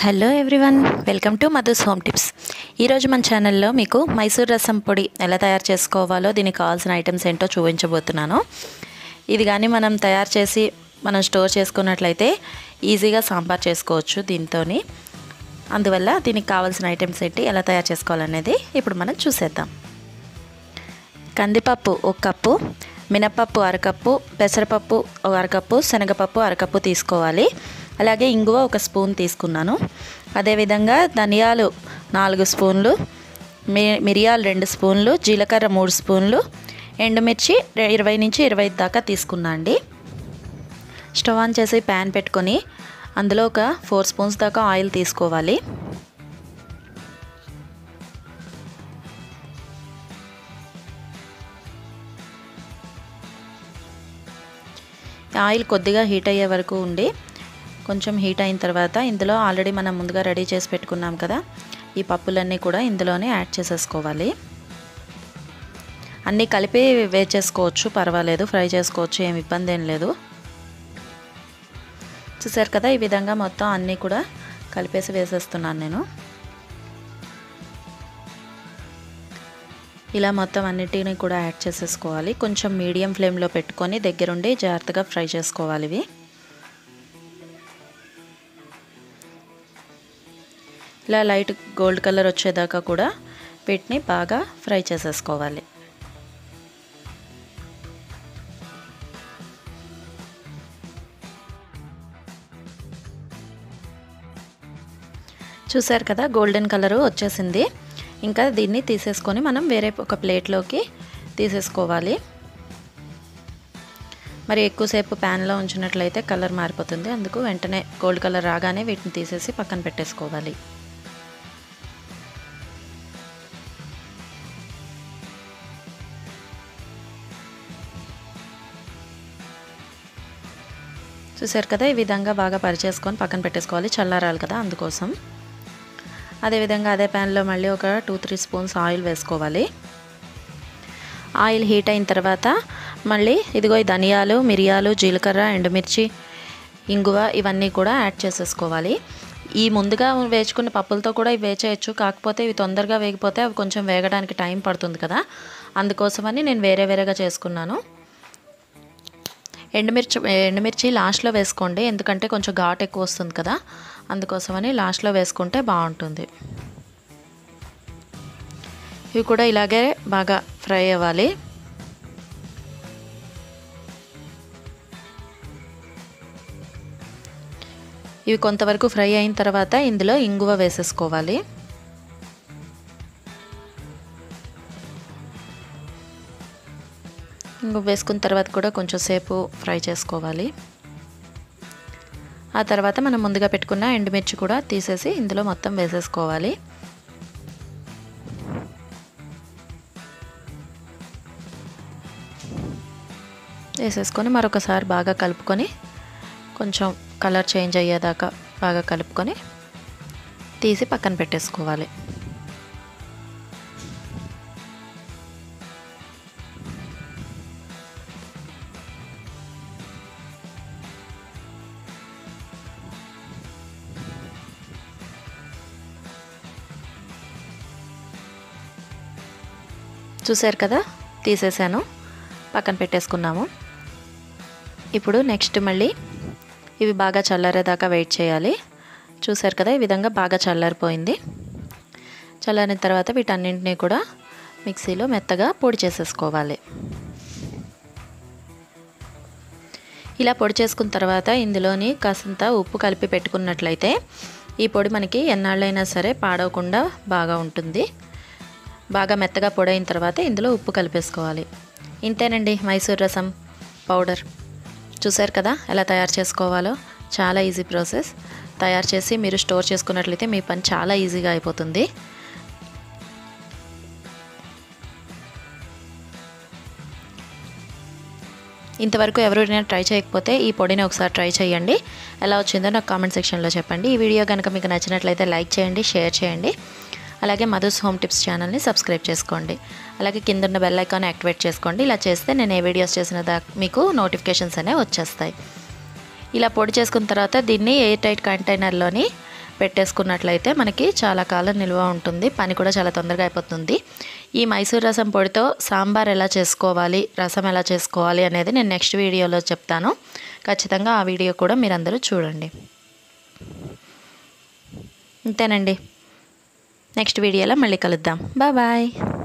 hello everyone welcome to Madhu's home tips ఈరోజు మన ఛానల్లో మీకు మైసూర్ రసం పొడి ఎలా తయారు చేసుకోవాలో దీనికి కావాల్సిన ఐటమ్స్ ఏంటో చూపించబోతున్నాను ఇది కానీ మనం తయారు చేసి మనం స్టోర్ చేసుకున్నట్లయితే ఈజీగా సాంబార్ చేసుకోవచ్చు దీంతో అందువల్ల దీనికి కావాల్సిన ఐటమ్స్ ఏంటి ఎలా తయారు చేసుకోవాలనేది ఇప్పుడు మనం చూసేద్దాం కందిపప్పు ఒక కప్పు మినపప్పు అరకప్పు పెసరపప్పు ఒక అరకప్పు శనగపప్పు అరకప్పు తీసుకోవాలి అలాగే ఇంగువ ఒక స్పూన్ తీసుకున్నాను అదేవిధంగా ధనియాలు నాలుగు స్పూన్లు మి మిరియాలు రెండు స్పూన్లు జీలకర్ర మూడు స్పూన్లు ఎండుమిర్చి ఇరవై నుంచి ఇరవై దాకా తీసుకున్నా అండి స్టవ్ ఆన్ చేసి ప్యాన్ పెట్టుకొని అందులో ఒక ఫోర్ స్పూన్స్ దాకా ఆయిల్ తీసుకోవాలి ఆయిల్ కొద్దిగా హీట్ అయ్యే వరకు ఉండి కొంచెం హీట్ అయిన తర్వాత ఇందులో ఆల్రెడీ మనం ముందుగా రెడీ చేసి పెట్టుకున్నాం కదా ఈ పప్పులన్నీ కూడా ఇందులోనే యాడ్ చేసేసుకోవాలి అన్నీ కలిపి వేచేసుకోవచ్చు పర్వాలేదు ఫ్రై చేసుకోవచ్చు ఏమి ఇబ్బంది ఏం లేదు చూసారు కదా ఈ విధంగా మొత్తం అన్నీ కూడా కలిపేసి వేసేస్తున్నాను నేను ఇలా మొత్తం అన్నిటిని కూడా యాడ్ చేసేసుకోవాలి కొంచెం మీడియం ఫ్లేమ్లో పెట్టుకొని దగ్గరుండి జాగ్రత్తగా ఫ్రై చేసుకోవాలి ఇవి ఇలా లైట్ గోల్డ్ కలర్ వచ్చేదాకా కూడా వీటిని బాగా ఫ్రై చేసేసుకోవాలి చూసారు కదా గోల్డెన్ కలరు వచ్చేసింది ఇంకా దీన్ని తీసేసుకొని మనం వేరే ఒక ప్లేట్లోకి తీసేసుకోవాలి మరి ఎక్కువసేపు ప్యాన్లో ఉంచినట్లయితే కలర్ మారిపోతుంది అందుకు వెంటనే గోల్డ్ కలర్ రాగానే వీటిని తీసేసి పక్కన పెట్టేసుకోవాలి చూసారు కదా ఈ విధంగా బాగా పరిచేసుకొని పక్కన పెట్టేసుకోవాలి చల్లారాలి కదా అందుకోసం అదేవిధంగా అదే ప్యాన్లో మళ్ళీ ఒక టూ త్రీ స్పూన్స్ ఆయిల్ వేసుకోవాలి ఆయిల్ హీట్ అయిన తర్వాత మళ్ళీ ఇదిగో ఈ ధనియాలు మిరియాలు జీలకర్ర ఎండుమిర్చి ఇంగువ ఇవన్నీ కూడా యాడ్ చేసేసుకోవాలి ఈ ముందుగా వేసుకున్న పప్పులతో కూడా ఇవి వేచేయచ్చు కాకపోతే ఇవి తొందరగా వేగిపోతే అవి కొంచెం వేగడానికి టైం పడుతుంది కదా అందుకోసమని నేను వేరే వేరేగా చేసుకున్నాను ఎండుమిర్చి ఎండుమిర్చి లాస్ట్లో వేసుకోండి ఎందుకంటే కొంచెం ఘాట్ ఎక్కువ వస్తుంది కదా అందుకోసమని లాస్ట్లో వేసుకుంటే బాగుంటుంది ఇవి కూడా ఇలాగే బాగా ఫ్రై అవ్వాలి ఇవి కొంతవరకు ఫ్రై అయిన తర్వాత ఇందులో ఇంగువ వేసేసుకోవాలి ఇంగువ వేసుకున్న తర్వాత కూడా కొంచెం సేపు ఫ్రై చేసుకోవాలి ఆ తర్వాత మనం ముందుగా పెట్టుకున్న ఎండుమిర్చి కూడా తీసేసి ఇందులో మొత్తం వేసేసుకోవాలి వేసేసుకొని మరొకసారి బాగా కలుపుకొని కొంచెం కలర్ చేంజ్ అయ్యేదాకా బాగా కలుపుకొని తీసి పక్కన పెట్టేసుకోవాలి చూసారు కదా తీసేసాను పక్కన పెట్టేసుకున్నాము ఇప్పుడు నెక్స్ట్ మళ్ళీ ఇవి బాగా చల్లారేదాకా వెయిట్ చేయాలి చూసారు కదా ఈ విధంగా బాగా చల్లారిపోయింది చల్లారిన తర్వాత వీటన్నింటినీ కూడా మిక్సీలో మెత్తగా పొడి చేసేసుకోవాలి ఇలా పొడి చేసుకున్న తర్వాత ఇందులోని కాసంత ఉప్పు కలిపి పెట్టుకున్నట్లయితే ఈ పొడి మనకి ఎన్నాళ్ళైనా సరే పాడవకుండా బాగా ఉంటుంది బాగా మెత్తగా పొడైన తర్వాత ఇందులో ఉప్పు కలిపేసుకోవాలి ఇంతేనండి మైసూర్ రసం పౌడర్ చూసారు కదా ఎలా తయారు చేసుకోవాలో చాలా ఈజీ ప్రాసెస్ తయారు చేసి మీరు స్టోర్ చేసుకున్నట్లయితే మీ పని చాలా ఈజీగా అయిపోతుంది ఇంతవరకు ఎవరైనా ట్రై చేయకపోతే ఈ పొడిని ఒకసారి ట్రై చేయండి ఎలా వచ్చిందో నాకు కామెంట్ సెక్షన్లో చెప్పండి ఈ వీడియో కనుక మీకు నచ్చినట్లయితే లైక్ చేయండి షేర్ చేయండి అలాగే మధుస్ హోమ్ టిప్స్ ఛానల్ని సబ్స్క్రైబ్ చేసుకోండి అలాగే కింద ఉన్న బెల్ ఐకాన్ యాక్టివేట్ చేసుకోండి ఇలా చేస్తే నేను ఏ వీడియోస్ చేసిన దా మీకు నోటిఫికేషన్స్ అనేవి వచ్చేస్తాయి ఇలా పొడి చేసుకున్న తర్వాత దీన్ని ఎయిర్ టైట్ కంటైనర్లోని పెట్టేసుకున్నట్లయితే మనకి చాలా కాలం నిల్వ ఉంటుంది పని కూడా చాలా తొందరగా అయిపోతుంది ఈ మైసూర్ రసం పొడితో సాంబార్ ఎలా చేసుకోవాలి రసం ఎలా చేసుకోవాలి అనేది నేను నెక్స్ట్ వీడియోలో చెప్తాను ఖచ్చితంగా ఆ వీడియో కూడా మీరందరూ చూడండి అంతేనండి నెక్స్ట్ వీడియోలో మళ్ళీ కలుద్దాం బాయ్ బాయ్